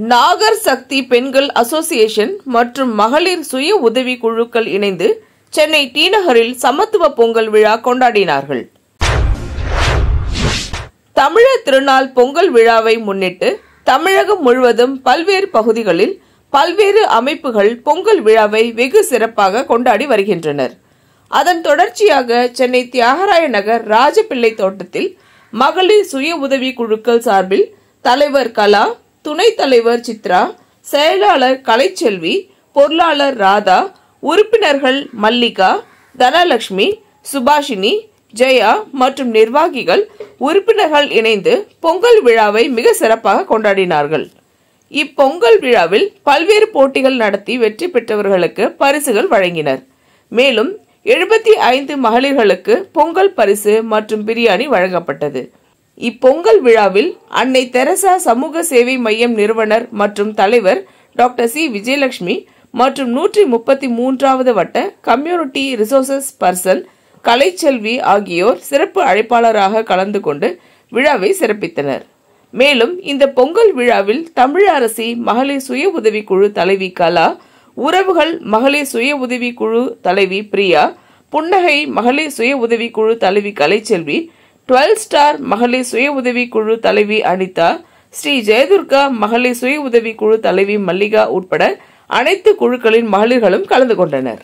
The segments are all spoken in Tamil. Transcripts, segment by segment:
நாகர் சக்தி பெண்கள் அசோசியேஷன் மற்றும் மகளிர் சுய உதவி குழுக்கள் இணைந்து சென்னை டி நகரில் சமத்துவ பொங்கல் விழா கொண்டாடினார்கள் தமிழர் திருநாள் பொங்கல் விழாவை முன்னிட்டு தமிழகம் முழுவதும் பல்வேறு பகுதிகளில் பல்வேறு அமைப்புகள் பொங்கல் விழாவை வெகு சிறப்பாக கொண்டாடி வருகின்றனர் அதன் தொடர்ச்சியாக சென்னை தியாகராய நகர் ராஜபிள்ளை தோட்டத்தில் மகளிர் சுய உதவி குழுக்கள் சார்பில் தலைவர் கலா துணைத் தலைவர் சித்ரா செயலாளர் கலைச்செல்வி பொருளாளர் ராதா உறுப்பினர்கள் மல்லிகா தனலட்சுமி சுபாஷினி ஜெயா மற்றும் நிர்வாகிகள் உறுப்பினர்கள் இணைந்து பொங்கல் விழாவை மிக சிறப்பாக கொண்டாடினார்கள் இப்பொங்கல் விழாவில் பல்வேறு போட்டிகள் நடத்தி வெற்றி பெற்றவர்களுக்கு பரிசுகள் வழங்கினர் மேலும் எழுபத்தி ஐந்து மகளிர்களுக்கு பொங்கல் பரிசு மற்றும் பிரியாணி வழங்கப்பட்டது இப்பொங்கல் விழாவில் அன்னை தெரசா சமூக சேவை மையம் நிறுவனர் மற்றும் தலைவர் டாக்டர் சி விஜயலட்சுமி மற்றும் நூற்றி முப்பத்தி மூன்றாவது வட்ட கம்யூனிட்டி ரிசோர்சஸ் பர்சன் கலைச்செல்வி ஆகியோர் சிறப்பு அழைப்பாளராக கலந்து கொண்டு விழாவை சிறப்பித்தனர் மேலும் இந்த பொங்கல் விழாவில் தமிழ் அரசி மகளிர் சுய உதவி குழு தலைவி கலா உறவுகள் மகளிர் சுய உதவி குழு தலைவி பிரியா புன்னகை மகளிர் சுய உதவி குழு தலைவி கலைச்செல்வி டுவெல் ஸ்டார் மகளிர் சுய உதவி குழு தலைவி அனிதா ஸ்ரீ ஜெயதுர்கா மகளிர் சுய உதவி குழு தலைவி மல்லிகா உட்பட அனைத்து குழுக்களின் மகளிர்களும் கலந்து கொண்டனர்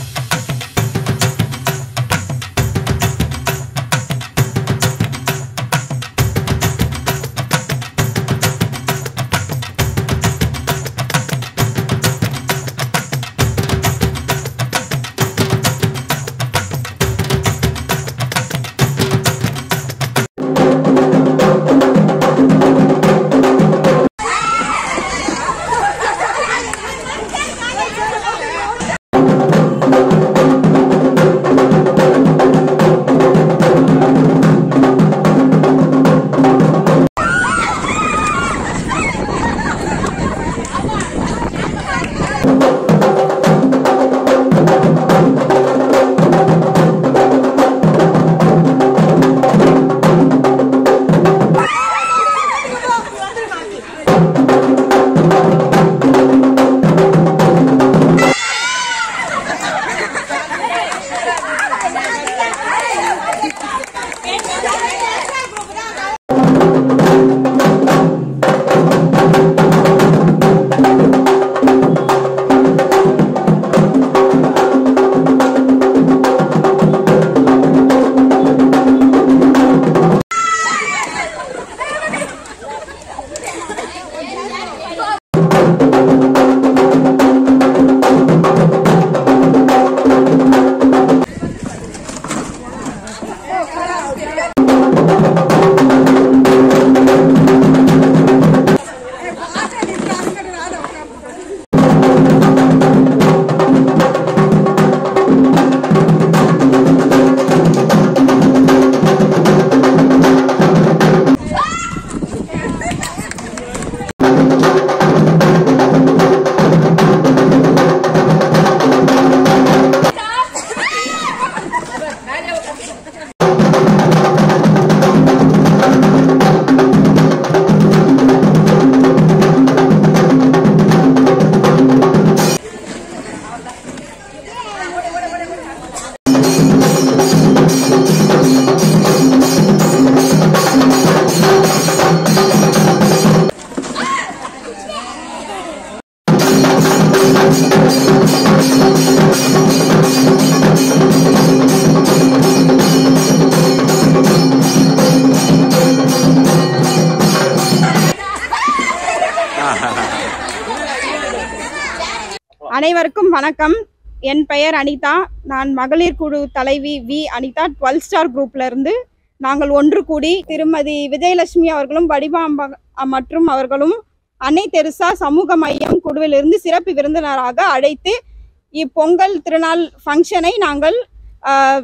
அனைவருக்கும் வணக்கம் என் பெயர் அனிதா நான் மகளிர் குழு தலைவி வி அனிதா டுவெல் ஸ்டார் குரூப்ல இருந்து நாங்கள் ஒன்று கூடி திருமதி விஜயலட்சுமி அவர்களும் வடிவாம்பா மற்றும் அவர்களும் அன்னை தெருசா சமூக மையம் குழுவிலிருந்து சிறப்பு விருந்தினராக அழைத்து இப்பொங்கல் திருநாள் ஃபங்க்ஷனை நாங்கள் ஆஹ்,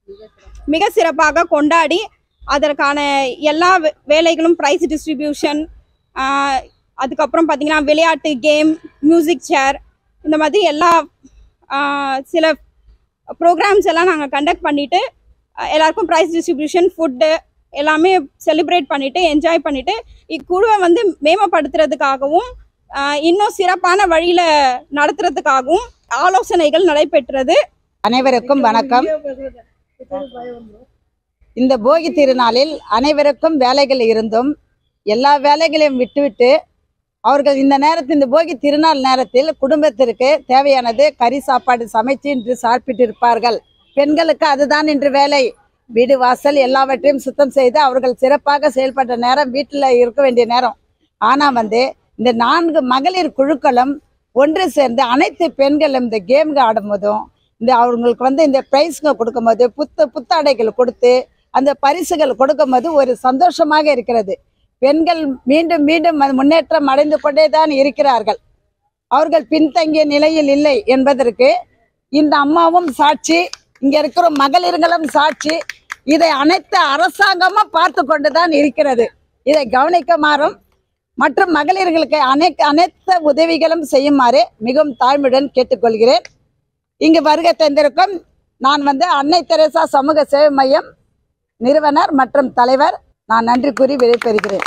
மிக சிறப்பாக கொண்டாடி அதற்கான எல்லா வே- வேலைகளும் ப்ரைஸ் டிஸ்ட்ரிபியூஷன் அதுக்கப்புறம் பார்த்தீங்கன்னா விளையாட்டு கேம் மியூசிக் சேர் இந்த மாதிரி எல்லா ஆஹ், சில ப்ரோக்ராம்ஸ் எல்லாம் நாங்கள் கண்டக்ட் பண்ணிட்டு அஹ், எல்லாருக்கும் ப்ரைஸ் டிஸ்ட்ரிபியூஷன் ஃபுட்டு எல்லாமே செலிப்ரேட் பண்ணிட்டு என்ஜாய் பண்ணிட்டு இக்குழுவை வந்து மேம்படுத்துறதுக்காகவும் ஆஹ் இன்னும் சிறப்பான வழியில நடத்துறதுக்காகவும் ஆலோசனைகள் நடைபெற்றது அனைவருக்கும் வணக்கம் இந்த போகி திருநாளில் அனைவருக்கும் வேலைகள் இருந்தும் எல்லா வேலைகளையும் விட்டுவிட்டு அவர்கள் இந்த நேரத்தில் இந்த போகி திருநாள் நேரத்தில் குடும்பத்திற்கு தேவையானது கறி சாப்பாடு சமைத்து இன்று சாப்பிட்டு இருப்பார்கள் பெண்களுக்கு அதுதான் இன்று வேலை வீடு வாசல் எல்லாவற்றையும் சுத்தம் செய்து அவர்கள் சிறப்பாக செயல்பட்ட நேரம் வீட்டில் இருக்க வேண்டிய நேரம் ஆனால் வந்து இந்த நான்கு மகளிர் குழுக்களும் ஒன்று சேர்ந்து அனைத்து பெண்களும் இந்த கேம்கள் ஆடும்போதும் இந்த அவங்களுக்கு வந்து இந்த ப்ரைஸ்ங்க கொடுக்கும்போது புத்த புத்தாடைகள் கொடுத்து அந்த பரிசுகள் கொடுக்கும்போது ஒரு சந்தோஷமாக இருக்கிறது பெண்கள் மீண்டும் மீண்டும் அது முன்னேற்றம் அடைந்து கொண்டே தான் இருக்கிறார்கள் அவர்கள் பின்தங்கிய நிலையில் இல்லை என்பதற்கு இந்த அம்மாவும் சாட்சி இங்க இருக்கிற மகளிர்களும் சாட்சி இதை அனைத்து அரசாங்கமும் பார்த்து கொண்டுதான் இருக்கிறது இதை கவனிக்குமாறும் மற்றும் மகளிர்களுக்கு அனைத்து அனைத்து உதவிகளும் செய்யுமாறு மிகவும் தாழ்மையுடன் கேட்டுக்கொள்கிறேன் இங்கு வருகை தந்திருக்கும் நான் வந்து அன்னை தெரசா சமூக சேவை மையம் நிறுவனர் மற்றும் தலைவர் நான் நன்றி கூறி விடைபெறுகிறேன்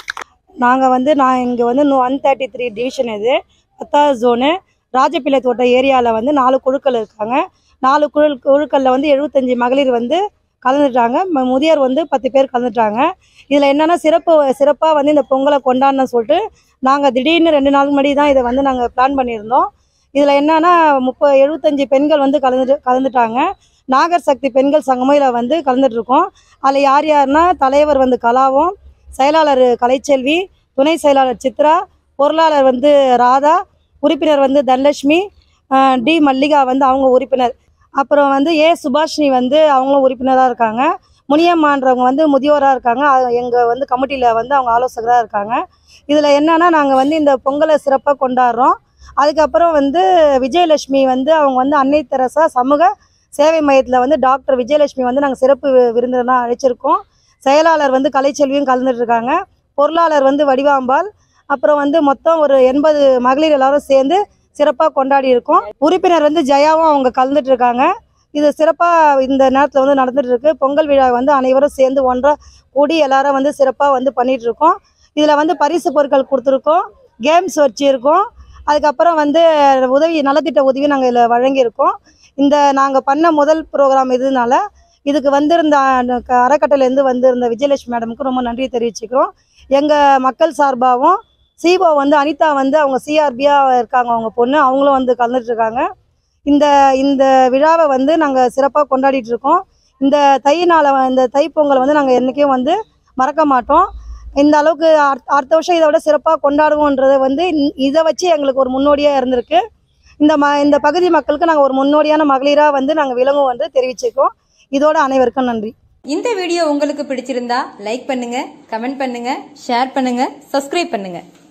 நாங்கள் வந்து நான் இங்கே வந்து ஒன் தேர்ட்டி த்ரீ டிவிஷன் இது பத்தாவது ஜோனு ராஜபிள்ளை தோட்டம் ஏரியாவில் வந்து நாலு குழுக்கள் இருக்காங்க நாலு குழு குழுக்களில் வந்து எழுபத்தஞ்சி மகளிர் வந்து கலந்துட்டாங்க ம- முதியோர் வந்து பத்து பேர் கலந்துட்டாங்க இதில் என்னென்னா சிறப்பு சிறப்பாக வந்து இந்த பொங்கலை கொண்டாடணும்னு சொல்லிட்டு நாங்கள் திடீர்னு ரெண்டு நாள் முன்னாடி தான் இதை வந்து நாங்கள் பிளான் பண்ணியிருந்தோம் இதில் என்னன்னா முப்ப எழுபத்தஞ்சி பெண்கள் வந்து கலந்துட்டு கலந்துட்டாங்க நாகர் சக்தி பெண்கள் சங்கமும் இதில் வந்து கலந்துட்டு இருக்கோம் அதில் யார் யாருன்னா தலைவர் வந்து கலாவும் செயலாளர் கலைச்செல்வி துணை செயலாளர் சித்ரா பொருளாளர் வந்து ராதா உறுப்பினர் வந்து தனலட்சுமி ஆஹ் டி மல்லிகா வந்து அவங்க உறுப்பினர் அப்புறம் வந்து ஏ சுபாஷினி வந்து அவங்களும் உறுப்பினராக இருக்காங்க முனியம்மான்றவங்க வந்து முதியோராக இருக்காங்க எங்கள் வந்து கமிட்டியில் வந்து அவங்க ஆலோசகராக இருக்காங்க இதில் என்னன்னா நாங்கள் வந்து இந்த பொங்கலை சிறப்பாக கொண்டாடுறோம் அதுக்கப்புறம் வந்து விஜயலட்சுமி வந்து அவங்க வந்து அன்னை தெரசா சமூக சேவை மையத்தில் வந்து டாக்டர் விஜயலட்சுமி வந்து நாங்கள் சிறப்பு விருந்தினராக அழைச்சிருக்கோம் செயலாளர் வந்து கலைச்செல்வியும் கலந்துட்டு இருக்காங்க பொருளாளர் வந்து வடிவாம்பாள் அப்புறம் வந்து மொத்தம் ஒரு எண்பது மகளிர் எல்லாரும் சேர்ந்து சிறப்பாக கொண்டாடி இருக்கோம் உறுப்பினர் வந்து ஜெயாவும் அவங்க கலந்துட்டு இருக்காங்க இது சிறப்பாக இந்த நேரத்தில் வந்து நடந்துட்டு இருக்கு பொங்கல் விழா வந்து அனைவரும் சேர்ந்து ஒன்றா கூடி எல்லாரும் வந்து சிறப்பாக வந்து பண்ணிட்டு இருக்கோம் இதில் வந்து பரிசு பொருட்கள் கொடுத்துருக்கோம் கேம்ஸ் வச்சுருக்கோம் அதுக்கப்புறம் வந்து உதவி நலத்திட்ட உதவி நாங்கள் இதில் வழங்கியிருக்கோம் இந்த நாங்கள் பண்ண முதல் ப்ரோக்ராம் இதனால இதுக்கு வந்திருந்த அஹ், க- அறக்கட்டளையிலேருந்து வந்திருந்த விஜயலட்சுமி மேடமுக்கு ரொம்ப நன்றி தெரிவிச்சுக்கிறோம் எங்கள் மக்கள் சார்பாகவும் சிஓ வந்து அனிதா வந்து அவங்க சிஆர்பியாக இருக்காங்க அவங்க பொண்ணு அவங்களும் வந்து கலந்துட்டு இருக்காங்க இந்த இந்த விழாவை வந்து நாங்கள் சிறப்பாக கொண்டாடிட்டு இருக்கோம் இந்த தை நாளை வ- இந்த தைப்பொங்கலை வந்து நாங்கள் என்றைக்கும் வந்து மறக்க மாட்டோம் இந்த அளவுக்கு அடுத்த- அடுத்த வருஷம் இதை விட சிறப்பாக கொண்டாடுவோன்றதை வந்து இந்த- இதை வச்சு எங்களுக்கு ஒரு முன்னோடியாக இருந்திருக்கு இந்த ம இந்த பகுதி மக்களுக்கு நாங்கள் ஒரு முன்னோடியான மகளிராக வந்து நாங்கள் விளங்குவோம் என்று தெரிவிச்சுக்கோம் இதோட அனைவருக்கும் நன்றி இந்த வீடியோ உங்களுக்கு பிடிச்சிருந்தா லைக் பண்ணுங்க கமெண்ட் பண்ணுங்க ஷேர் பண்ணுங்க சப்ஸ்கிரைப் பண்ணுங்க